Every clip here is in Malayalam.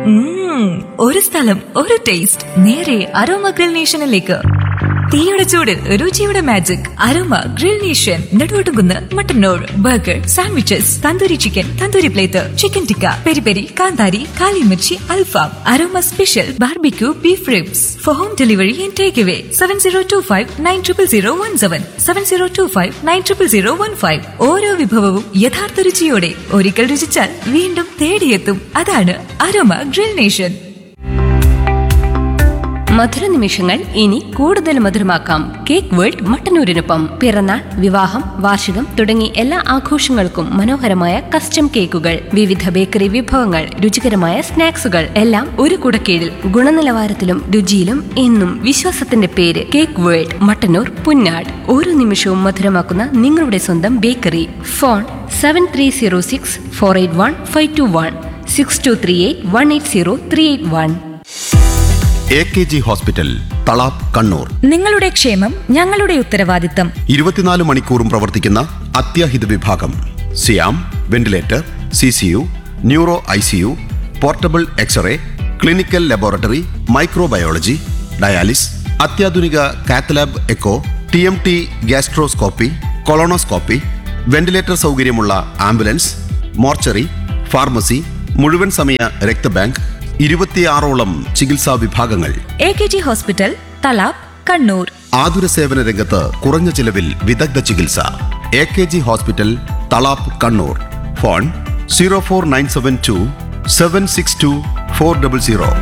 ഉം, ഒരു സ്ഥലം ഒരു ടേസ്റ്റ് നേരെ അരോമ ഗ്രിൽ നേഷനിലേക്ക് തീയുടെ ചൂടിൽ രുചിയുടെ magic aroma grill nation Neduvattukunnu Mattannur burger sandwiches tandoori chicken tandoori plate chicken tikka peri peri കാന്താരി കാലിമിർച്ചി അൽഫാം aroma special barbecue beef ribs for home delivery and take away seven zero two five nine triple zero one seven seven zero two five nine triple zero one five ഓരോ വിഭവവും യഥാർത്ഥ രുചിയോടെ ഒരിക്കൽ രുചിച്ചാൽ വീണ്ടും തേടിയെത്തും അതാണ് അരോമ ഗ്രിൽ നേഷൻ മധുര നിമിഷങ്ങൾ ഇനി കൂടുതൽ മധുരമാക്കാം കേക്ക് വേൾഡ് മട്ടന്നൂരിനൊപ്പം പിറന്നാൾ വിവാഹം വാർഷികം തുടങ്ങി എല്ലാ ആഘോഷങ്ങൾക്കും മനോഹരമായ കസ്റ്റം കേക്കുകൾ വിവിധ ബേക്കറി വിഭവങ്ങൾ രുചികരമായ സ്നാക്സുകൾ എല്ലാം ഒരു കുടക്കീഴിൽ ഗുണനിലവാരത്തിലും രുചിയിലും എന്നും വിശ്വാസത്തിന്റെ പേര് കേക്ക് വേൾഡ് മട്ടന്നൂർ പുന്നാട് ഓരോ നിമിഷവും മധുരമാക്കുന്ന നിങ്ങളുടെ സ്വന്തം bakery phone seven three zero six four eight one five two one six two three eight one eight zero three eight one A K G hospital Thalap Kannur നിങ്ങളുടെ ക്ഷേമം ഞങ്ങളുടെ ഉത്തരവാദിത്തം ഇരുപത്തിനാല് മണിക്കൂറും പ്രവർത്തിക്കുന്ന അത്യാഹിത വിഭാഗം സിയാം ventilator C C U neuro I C U portable x-ray clinical laboratory microbiology dialysis അത്യാധുനിക cath lab echo T M T gastroscopy colonoscopy ventilator സൗകര്യമുള്ള ആംബുലൻസ് മോർച്ചറി ഫാർമസി മുഴുവൻ സമയ രക്തബാങ്ക് ഇരുപത്തിയാറോളം ചികിത്സാ വിഭാഗങ്ങൾ A K G hospital Thalap Kannur ആതുര സേവന രംഗത്ത് കുറഞ്ഞ ചിലവിൽ വിദഗ്ധ ചികിത്സ A K G hospital Thalap Kannur phone zero four nine seven two seven six two four double zero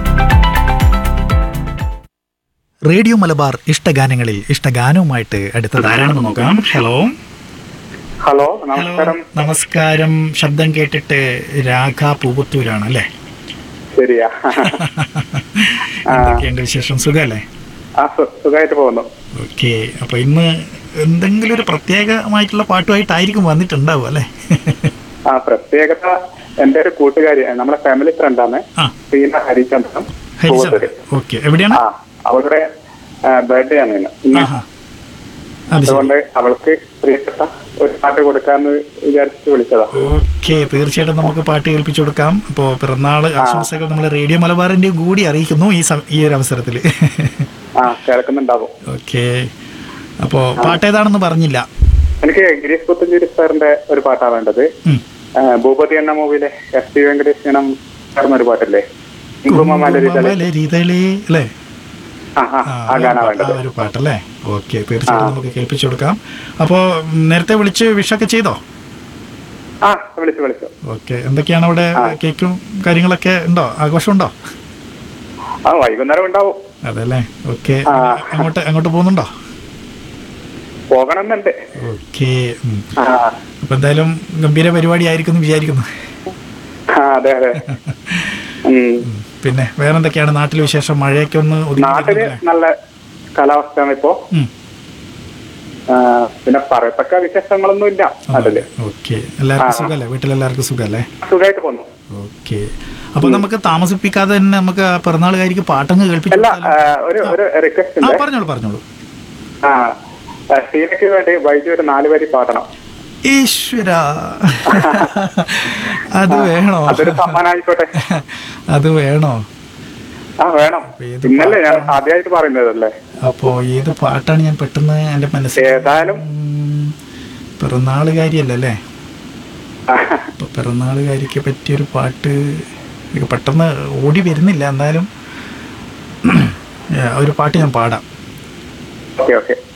radio Malabar ഇഷ്ടഗാനങ്ങളിൽ ഇഷ്ടഗാനവുമായിട്ട് അടുത്തത് ആരാണെന്ന് നോക്കാം ഹലോ ഹലോ ഹലോ നമസ്കാരം നമസ്കാരം ശബ്ദം കേട്ടിട്ട് രാഘ പൂവത്തൂരാണ് അല്ലേ ശരിയാ എന്തൊക്കെയുണ്ട് വിശേഷം സുഖല്ലേ ആ സു- സുഖമായിട്ട് പോകുന്നു ഓക്കെ അപ്പൊ ഇന്ന് എന്തെങ്കിലും ഒരു പ്രത്യേകമായിട്ടുള്ള പാട്ടുമായിട്ടായിരിക്കും വന്നിട്ടുണ്ടാവും അല്ലേ ആ പ്രത്യേകത എന്റെ ഒരു കൂട്ടുകാരി നമ്മളെ ഫാമിലി ഫ്രണ്ടാണ് ആ ശ്രീന ഹരിചന്ദ്രൻ ഹരിചന്ദ്രൻ പൂവത്തൂര്. ഓക്കെ എവിടെയാണ് ആ അവളുടെ ബർത്ത്ഡേ ആണ് ഇന്ന് ഇന്ന് ആഹാ അത് ശരി അതുകൊണ്ട് അവൾക്ക് പ്രിയപ്പെട്ട ഒരു പാട്ട് കൊടുക്കാന്ന് വിചാരിച്ചിട്ട് വിളിച്ചതാ ഓക്കെ തീർച്ചയായിട്ടും നമുക്ക് പാട്ട് കേൾപ്പിച്ചു കൊടുക്കാം അപ്പോൾ പിറന്നാൾ ആശംസകൾ നമ്മൾ റേഡിയോ മലബാറിന്റെ കൂടി അറിയിക്കുന്നു ഈ സം- ഈ ഒരു അവസരത്തിൽ ആ കേൾക്കുന്നുണ്ടാവും ഓക്കെ അപ്പോൾ പാട്ട് ഏതാണെന്ന് പറഞ്ഞില്ല എനിക്ക് ഗിരീഷ് പുത്തഞ്ചേരി സാറിന്റെ ഒരു പാട്ടാ വേണ്ടത് ഉം. ആ, ഭൂപതി എന്ന മൂവിയിലെ എസ് പി വെങ്കടേശനം ചേർന്ന ഒരു പാട്ടല്ലേ കുങ്കുമമലരിതളെ. കുങ്കുമമലരിതളേ, അല്ലേ ആ ആ ആ, ആ ഗാനാ ആ വേണ്ടത് ഒരു പാട്ടല്ലേ ഓക്കെ തീർച്ചയായിട്ടും നമുക്ക് കേൾപ്പിച്ചു കൊടുക്കാം അപ്പോൾ നേരത്തെ വിളിച്ച് വിഷൊക്കെ ചെയ്തോ ആ വിളിച്ചു വിളിച്ചു ഓക്കെ എന്തൊക്കെയാണ് അവിടെ കേക്കും കാര്യങ്ങളൊക്കെ ഉണ്ടോ ആഘോഷമുണ്ടോ ആ വൈകുന്നേരം ഉണ്ടാവും അതെല്ലേ ഓക്കെ ആ. അങ്ങോട്ട് അങ്ങോട്ട് പോകുന്നുണ്ടോ പോകണമെന്നുണ്ട് ഓക്കെ ആ അപ്പൊ എന്തായാലും ഗംഭീര പരിപാടി ആയിരിക്കും എന്ന് വിചാരിക്കുന്നു ആ, അതെ അതെ ഉം. പിന്നെ വേറെന്തൊക്കെയാണ് നാട്ടിൽ വിശേഷം മഴയൊക്കെ ഒന്ന് ഒതുങ്ങി നാട്ടില് വരുന്നുണ്ടല്ലേ? നല്ല കാലാവസ്ഥയാണ് ഇപ്പോ ഉം. ആ, പിന്നെ പറയത്തക്ക വിശേഷങ്ങളൊന്നും ഇല്ല നാട്ടില് ഓക്കെ എല്ലാവർക്കും ആ. സുഖല്ലേ വീട്ടിലെല്ലാവർക്കും സുഖല്ലേ സുഖമായിട്ട് പോന്നു ഓക്കെ അപ്പൊ നമുക്ക് താമസിപ്പിക്കാതെ തന്നെ നമുക്ക് ആ പിറന്നാളുകാരിക്ക് പാട്ടങ്ങ് കേൾപ്പിച്ചു അല്ല കൊടുത്താലോ? ആ, ഒരു ഒരു റിക്വസ്റ്റ് ആ ഉണ്ട് പറഞ്ഞോളൂ പറഞ്ഞോളൂ ആ ആ, ഷീനയ്ക്ക് വേണ്ടി വൈദ്യുതി ഒരു നാല് വരി പാടണം ഈശ്വര അത് വേണോ അതൊരു സമ്മാനമായിക്കോട്ടെ അത് വേണോ ആ വേണം ഏത് ഇന്നല്ലേ ഞാൻ ആദ്യമായിട്ട് പറയുന്നതല്ലേ അപ്പോ ഏത് പാട്ടാണ് ഞാൻ പെട്ടെന്ന് എന്റെ മനസ്സിൽ ഏതായാലും ഉം, പിറന്നാളുകാരിയല്ലേ അപ്പൊ പിറന്നാളുകാരിക്ക് പറ്റിയൊരു പാട്ട് എനിക്ക് പെട്ടെന്ന് ഓടി വരുന്നില്ല എന്നാലും ഏ, ഒരു പാട്ട് ഞാൻ പാടാം ഓക്കെ ഓക്കെ